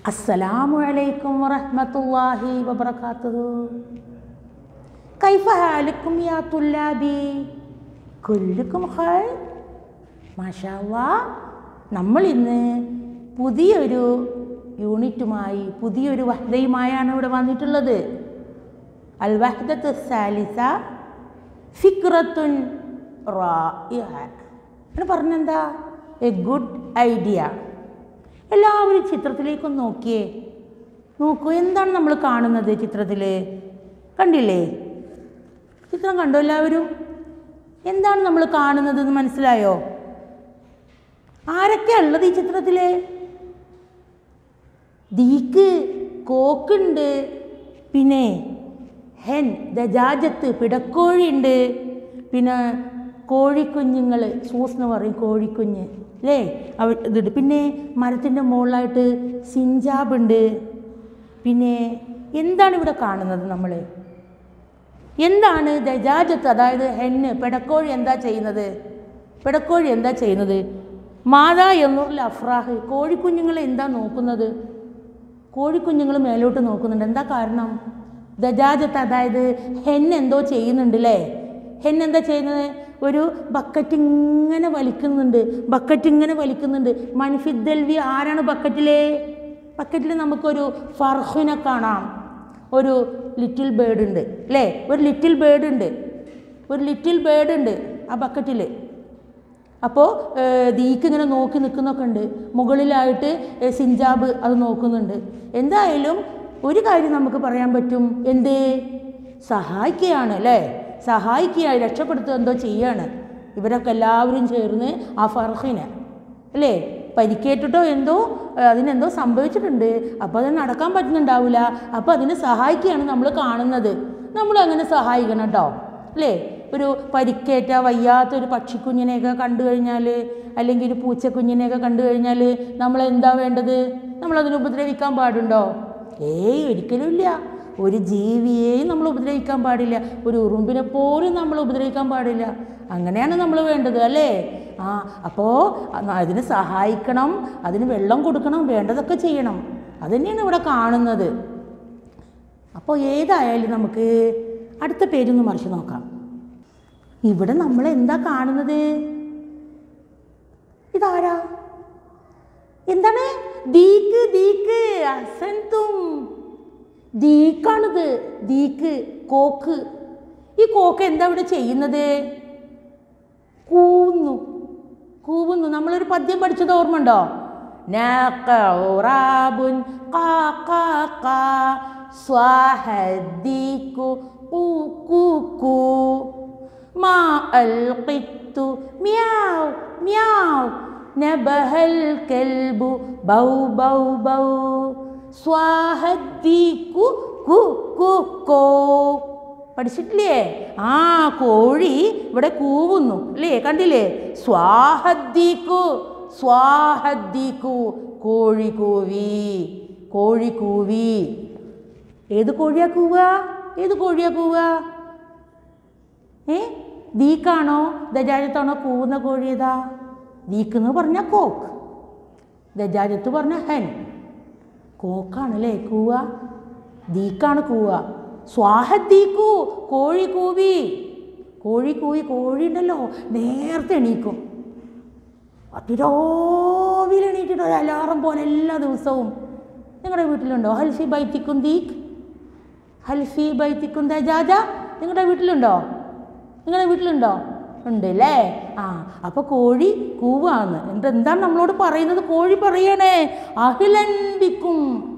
അസ്സലാമു അലൈക്കും വറഹ്മത്തുള്ളാഹി വബറകാതുഹു കൈഫ ഹാലുക്കും യാ തുല്ലാബി കുല്ലുക്കും ഖൈർ മാഷാ അല്ലാഹ് നമ്മൾ ഇന്ന് പുതിയൊരു യൂണിറ്റുമായി പുതിയൊരു വഹദയുമായാണ് ഇവിടെ വന്നിട്ടുള്ളത് അൽ വഹദത്ത് സാലിസ ഫിക്രത്തുൻ റായിഅ എന്ന് പറഞ്ഞെന്താ എ ഗുഡ് ഐഡിയ എല്ലാവരും ചിത്രത്തിലേക്കൊന്ന് നോക്കിയേ നോക്കൂ എന്താണ് നമ്മൾ കാണുന്നത് ചിത്രത്തിൽ കണ്ടില്ലേ ചിത്രം കണ്ടോ എല്ലാവരും എന്താണ് നമ്മൾ കാണുന്നത് എന്ന് മനസ്സിലായോ ആരൊക്കെയാ ഉള്ളത് ഈ ചിത്രത്തിൽ ദീക്ക് കോക്കുണ്ട് പിന്നെ ഹെൻ ദജാജത്ത് പിടക്കോഴിയുണ്ട് പിന്നെ കോഴിക്കുഞ്ഞുങ്ങൾ സൂസ് എന്ന് പറയും കോഴിക്കുഞ്ഞ് അല്ലേ അവ ഇതുണ്ട് പിന്നെ മരത്തിൻ്റെ മുകളിലായിട്ട് സിഞ്ചാബുണ്ട് പിന്നെ എന്താണ് ഇവിടെ കാണുന്നത് നമ്മൾ എന്താണ് ദജാജത്ത് അതായത് ഹെന്ന് പിടക്കോഴി എന്താ ചെയ്യുന്നത് പിടക്കോഴി എന്താ ചെയ്യുന്നത് മാതാ എന്നുറിൽ അഫ്രാഹ് കോഴിക്കുഞ്ഞുങ്ങളെ എന്താ നോക്കുന്നത് കോഴിക്കുഞ്ഞുങ്ങൾ മേലോട്ട് നോക്കുന്നുണ്ട് എന്താ കാരണം ദജാജത്ത് അതായത് ഹെൻ എന്തോ ചെയ്യുന്നുണ്ട് അല്ലേ ഹെൻ എന്താ ചെയ്യുന്നത് ഒരു ബക്കറ്റ് ഇങ്ങനെ വലിക്കുന്നുണ്ട് ബക്കറ്റ് ഇങ്ങനെ വലിക്കുന്നുണ്ട് മൻഫിദ്ദൽവി ആരാണ് ബക്കറ്റിലെ ബക്കറ്റിൽ നമുക്കൊരു ഫർഹിനെ കാണാം ഒരു ലിറ്റിൽ ബേർഡ് ഉണ്ട് അല്ലേ ഒരു ലിറ്റിൽ ബേർഡ് ഉണ്ട് ഒരു ലിറ്റിൽ ബേർഡ് ഉണ്ട് ആ ബക്കറ്റിൽ അപ്പോൾ ദീക്ക് ഇങ്ങനെ നോക്കി നിൽക്കുന്നൊക്കെ ഉണ്ട് മുകളിലായിട്ട് ഏ, സിഞ്ചാബ് അത് നോക്കുന്നുണ്ട് എന്തായാലും ഒരു കാര്യം നമുക്ക് പറയാൻ പറ്റും എന്ത് സഹായിക്കുകയാണ് അല്ലേ സഹായിക്കുക രക്ഷപ്പെടുത്തുക എന്തോ ചെയ്യാണ് ഇവരൊക്കെ എല്ലാവരും ചേർന്ന് ആ ഫർഹിനെ അല്ലേ പരിക്കേറ്റിട്ടോ എന്തോ ഏ, അതിനെന്തോ സംഭവിച്ചിട്ടുണ്ട് അപ്പോൾ അത് നടക്കാൻ പറ്റുന്നുണ്ടാവില്ല അപ്പോൾ അതിനെ സഹായിക്കുകയാണ് നമ്മൾ കാണുന്നത് നമ്മൾ അങ്ങനെ സഹായിക്കണം കേട്ടോ അല്ലേ ഒരു പരിക്കേറ്റ വയ്യാത്തൊരു പക്ഷിക്കുഞ്ഞിനെയൊക്കെ കണ്ടു കഴിഞ്ഞാൽ അല്ലെങ്കിൽ ഒരു പൂച്ചക്കുഞ്ഞിനെയൊക്കെ കണ്ടു കഴിഞ്ഞാൽ നമ്മൾ എന്താ വേണ്ടത് നമ്മളതിനെ ഉപദ്രവിക്കാൻ പാടുണ്ടോ ഏയ് ഒരിക്കലും ഇല്ല ഒരു ജീവിയെയും നമ്മൾ ഉപദ്രവിക്കാൻ പാടില്ല ഒരു ഉറുമ്പിനെ പോലും നമ്മൾ ഉപദ്രവിക്കാൻ പാടില്ല അങ്ങനെയാണ് നമ്മൾ വേണ്ടത് അല്ലേ ആ അപ്പോൾ അതിന് സഹായിക്കണം അതിന് വെള്ളം കൊടുക്കണം വേണ്ടതൊക്കെ ചെയ്യണം അതുതന്നെയാണ് ഇവിടെ കാണുന്നത് അപ്പോൾ ഏതായാലും നമുക്ക് അടുത്ത പേരൊന്ന് മറിച്ച് നോക്കാം ഇവിടെ നമ്മൾ എന്താ കാണുന്നത് ഇതാരാ എന്താണ് ദീക്ക് ദീക്ക് അസന്തും ദീക്കാണിത് ദീക്ക് കോക്ക് ഈ കോക്ക് എന്താ ഇവിടെ ചെയ്യുന്നത് കൂവുന്നു കൂവുന്നു നമ്മളൊരു പദ്യം പഠിച്ചത് ഓർമ്മയുണ്ടോ നഖഉറാബുൻ ഖാ ഖാ ഖാ സ്വാഹദ്ദീകു കൂ കൂ കൂ മാ അൽഖിത്തു മ്യാവ് മ്യാവ് നബഹൽ കൽബു ബൗ ബൗ ബൗ സ്വാഹദ്ദീകു കു കു കോ പഠിച്ചിട്ടില്ലേ ആ കോഴി ഇവിടെ കൂവുന്നു അല്ലേ കണ്ടില്ലേ സ്വാഹദ്ദീക്കു സ്വാഹദ്ദീക്കു കോഴി കൂവി കോഴി കൂവി ഏത് കോഴിയാ കൂവുക ഏത് കോഴിയാ കൂവുക ഏ ദീക്കാണോ ദജാജത്താണോ കൂവുന്ന കോഴി ഏതാ ദീക്ക് എന്ന് പറഞ്ഞ കോക്ക് ദജാജത്ത് പറഞ്ഞ ഹെൻ കോക്കാണല്ലേ കൂവ ദീക്കാണ് കൂവ സ്വാഹദ്ദീക്കു കോഴി കൂവി കോഴി കൂവി കോഴി ഉണ്ടല്ലോ നേരത്തെ എണീക്കും അതിരാവിലെ എണീറ്റിട്ട് ഒരു അലാറം പോലെ എല്ലാ ദിവസവും നിങ്ങളുടെ വീട്ടിലുണ്ടോ ഹൽഫി ബൈത്തിക്കും ദീക്ക് ഹൽഫി ബൈത്തിക്കും ദജാജ നിങ്ങളുടെ വീട്ടിലുണ്ടോ നിങ്ങളുടെ വീട്ടിലുണ്ടോ ഉണ്ട് അല്ലേ ആ അപ്പോൾ കോഴി കൂവാന്ന് എന്നിട്ട് എന്താണ് നമ്മളോട് പറയുന്നത് കോഴി പറയണേ അഹിലൻബിക്കും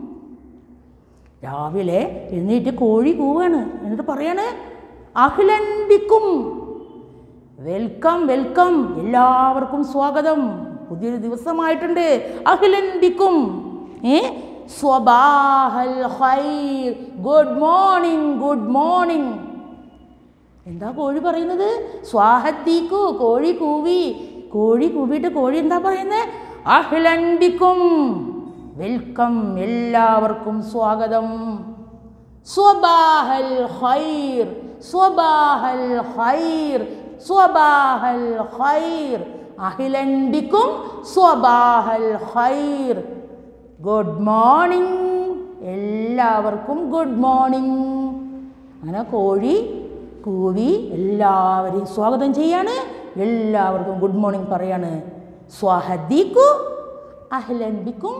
രാവിലെ എഴുന്നേറ്റ് കോഴി കൂവാണ് എന്നിട്ട് പറയാണ് അഹിലൻബിക്കും വെൽക്കം വെൽക്കം എല്ലാവർക്കും സ്വാഗതം പുതിയൊരു ദിവസമായിട്ടുണ്ട് അഹിലൻബിക്കും ഏ സ്വബാഹൽ ഖൈർ ഗുഡ് മോർണിംഗ് ഗുഡ് മോർണിംഗ് എന്താ കോഴി പറയുന്നത് സ്വാഹത്തീക്കു കോഴി കൂവി കോഴി കൂവിയിട്ട് കോഴി എന്താ പറയുന്നത് അഹ്ലൻബിക്കും വെൽക്കം എല്ലാവർക്കും സ്വാഗതം സ്വബാഹൽ ഖൈർ സ്വബാഹൽ ഖൈർ സ്വബാഹൽ ഖൈർ അഹിലൻബിക്കും സ്വബാഹൽ ഖൈർ ഗുഡ് മോർണിംഗ് എല്ലാവർക്കും ഗുഡ് മോർണിംഗ് അങ്ങനെ കോഴി കൂവി എല്ലാവരെയും സ്വാഗതം ചെയ്യാണ് എല്ലാവർക്കും ഗുഡ് മോർണിംഗ് പറയാണ് സ്വാഹദീക്കു അഹ്ലൻ ബിക്കും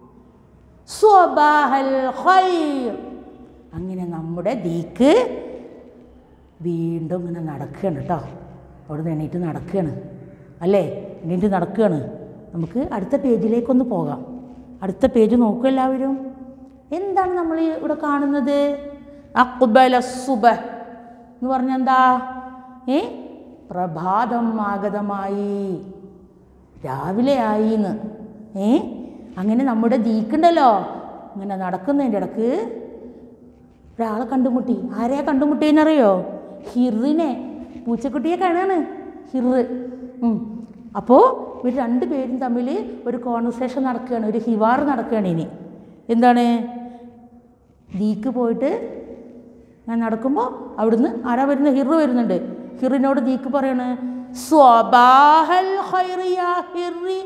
സ്വബാഹൽ ഖൈർ അങ്ങനെ നമ്മുടെ ദീക്ക് വീണ്ടും ഇങ്ങനെ നടക്കുകയാണ് കേട്ടോ അവിടെ നിന്ന് എണീറ്റ് നടക്കുകയാണ് അല്ലേ എണീറ്റ് നടക്കുകയാണ് നമുക്ക് അടുത്ത പേജിലേക്കൊന്ന് പോകാം അടുത്ത പേജ് നോക്കൂ എല്ലാവരും എന്താണ് നമ്മൾ ഈ ഇവിടെ കാണുന്നത് അക്ബല സുബ എന്ന് പറഞ്ഞാൽ എന്താ ഏ പ്രഭാതം ആഗതമായി രാവിലെ ആയിന്ന് ഏ അങ്ങനെ നമ്മുടെ ദീക്കുണ്ടല്ലോ ഇങ്ങനെ നടക്കുന്നതിൻ്റെ ഇടക്ക് ഒരാളെ കണ്ടുമുട്ടി ആരെയാ കണ്ടുമുട്ടിയെന്നറിയോ ഹിറിനെ പൂച്ചക്കുട്ടിയെ കാണാണ് ഹിറ് അപ്പോൾ ഇവർ രണ്ട് പേരും തമ്മിൽ ഒരു കോൺവെർസേഷൻ നടക്കുകയാണ് ഒരു ഹിവാർ നടക്കുകയാണ് ഇനി എന്താണ് ദീക്ക് പോയിട്ട് ഞാൻ നടക്കുമ്പോൾ അവിടുന്ന് ആരാ വരുന്നത് ഹിറ് വരുന്നുണ്ട് ഹിറിനോട് ദീക്ക് പറയാണ് സ്വബാഹൽ ഖൈറിയ ഹിറി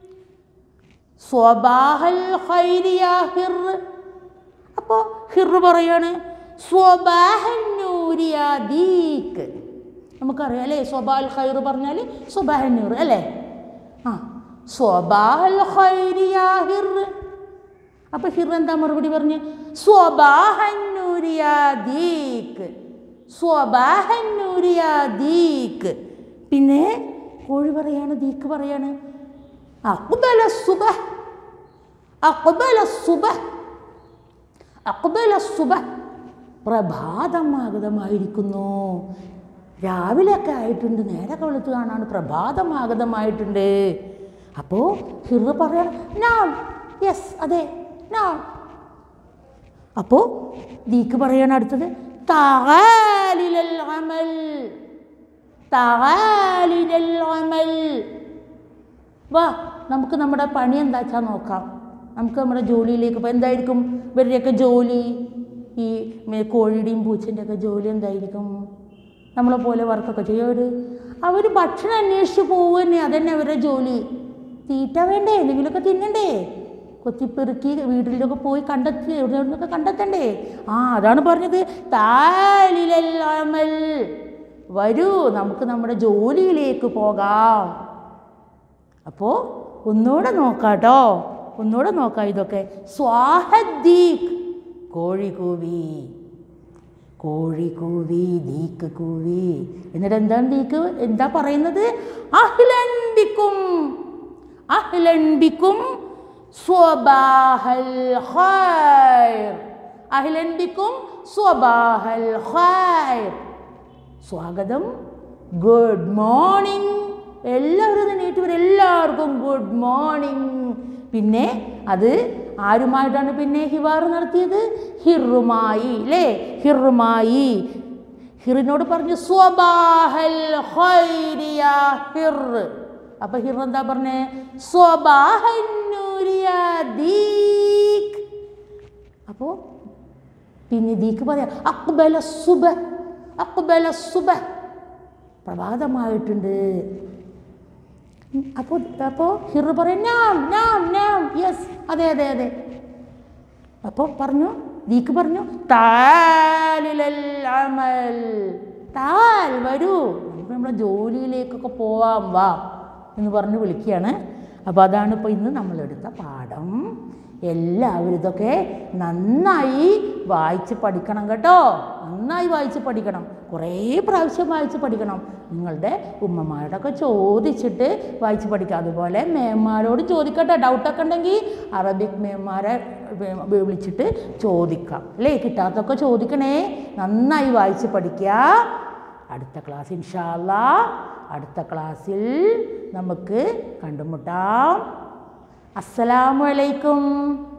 സ്വബാഹൽ ഖൈറിയ ഹിർ അപ്പോൾ ഹിർ പറയാണ് സ്വബാഹന്നൂരിയ ദീക്ക് നമുക്കറിയാം അല്ലേ സ്വബാൽ ഖൈർ പറഞ്ഞാൽ സ്വബാഹന്നൂർ അല്ലേ ആ സ്വബാഹൽ ഖൈറിയ ഹിർ അപ്പോൾ ഹിർ എന്താ മറുപടി പറഞ്ഞ് സ്വബാഹന്നൂരിയ ദീക്ക് സ്വബാഹന്നൂരിയ ദീക്ക് പിന്നെ കോഴി പറയാണ് ദീക്ക് പറയാണ് അക്ബല സുബഹ് അക്ബല സുബഹ് അക്ബല സുബഹ് പ്രഭാതമാഗതമായിരിക്കുന്നു രാവിലെയൊക്കെ ആയിട്ടുണ്ട് നേരൊക്കെ വെളുത്ത് കാണാണ് പ്രഭാതമാഗതമായിട്ടുണ്ട് അപ്പോൾ ഹിർ പറയണം നാം യെസ് അതെ നാം അപ്പോൾ ദീക്ക് പറയാണ് അടുത്തത് തകാലിലൽ അമൽ തകാലിലൽ അമൽ വാ നമുക്ക് നമ്മുടെ പണി എന്താ വെച്ചാൽ നോക്കാം നമുക്ക് നമ്മുടെ ജോലിയിലേക്ക് ഇപ്പോൾ എന്തായിരിക്കും ഇവരുടെയൊക്കെ ജോലി ഈ മേ- കോഴിയുടെയും പൂച്ചൻ്റെ ഒക്കെ ജോലി എന്തായിരിക്കും നമ്മളെ പോലെ വർക്കൊക്കെ ചെയ്യും അവർ അവർ ഭക്ഷണം അന്വേഷിച്ച് പോവുക തന്നെ അതന്നെ അവരുടെ ജോലി തീറ്റ വേണ്ടേ എന്തെങ്കിലുമൊക്കെ തിന്നണ്ടേ കൊത്തിപ്പെറുക്കി വീട്ടിലൊക്കെ പോയി കണ്ടെത്തി എവിടെ നിന്നൊക്കെ കണ്ടെത്തണ്ടേ ആ അതാണ് പറഞ്ഞത് താലിലൽ വരൂ നമുക്ക് നമ്മുടെ ജോലിയിലേക്ക് പോകാം അപ്പോൾ ഒന്നുകൂടെ നോക്കാട്ടോ ഒന്നുകൂടെ നോക്കാം ഇതൊക്കെ സ്വാഹദ്ദീഖ് കോഴി കൂവി കോഴി കൂവി ദീക്ക് കൂവി എന്നിട്ട് എന്താണ് ദീക്ക് എന്താ പറയുന്നത് അഹ്ലൻ ബിക്കും അഹ്ലൻ ബിക്കും സ്വബാഹൽ ഖൈർ അഹ്ലൻ ബിക്കും സ്വബാഹൽ ഖൈർ സ്വാഗതം ഗുഡ് മോർണിംഗ് എല്ലാവരും ഒന്ന് എണീറ്റ് വരും എല്ലാവർക്കും ഗുഡ് മോർണിംഗ് പിന്നെ അത് ആരുമായിട്ടാണ് പിന്നെ ഹിവാർ നടത്തിയത് ഹിറുമായി അല്ലേ ഹിറുമായി ഹിറിനോട് പറഞ്ഞു സ്വബാഹൽ ഖൈരിയ ഹിർ അപ്പൊ ഹിർ എന്താ പറഞ്ഞേ സ്വബാഹന്നൂരിയ ദീക് അപ്പോൾ പിന്നെ ദീക്ക് പറയാം അക്ബല സുബ അക്ബല സുബ പ്രഭാതമായിട്ടുണ്ട് അപ്പോൾ അപ്പോൾ ഹിർ പറയും നാം നാം നാം യെസ് അതെ അതെ അതെ അപ്പോൾ പറഞ്ഞു ദീക്ക് പറഞ്ഞു താലിലൽ അമൽ താൽ വരൂ നമുക്ക് നമ്മുടെ ജോലിയിലേക്കൊക്കെ പോവാം വാ എന്ന് പറഞ്ഞ് വിളിക്കുകയാണ് അപ്പോൾ അതാണ് ഇപ്പോൾ ഇന്ന് നമ്മളെടുത്ത പാഠം എല്ലാവരും ഇതൊക്കെ നന്നായി വായിച്ച് പഠിക്കണം കേട്ടോ നന്നായി വായിച്ച് പഠിക്കണം കുറേ പ്രാവശ്യം വായിച്ച് പഠിക്കണം നിങ്ങളുടെ ഉമ്മമാരോടൊക്കെ ചോദിച്ചിട്ട് വായിച്ച് പഠിക്കുക അതുപോലെ മേന്മാരോട് ചോദിക്കട്ടെ ഡൗട്ടൊക്കെ ഉണ്ടെങ്കിൽ അറബിക് മേന്മാരെ വി- വിളിച്ചിട്ട് ചോദിക്കാം അല്ലേ കിട്ടാത്തൊക്കെ ചോദിക്കണേ നന്നായി വായിച്ച് പഠിക്കുക അടുത്ത ക്ലാസ് ഇൻഷാല്ല അടുത്ത ക്ലാസ്സിൽ നമുക്ക് കണ്ടുമുട്ടാം അസ്സലാമു അലൈക്കും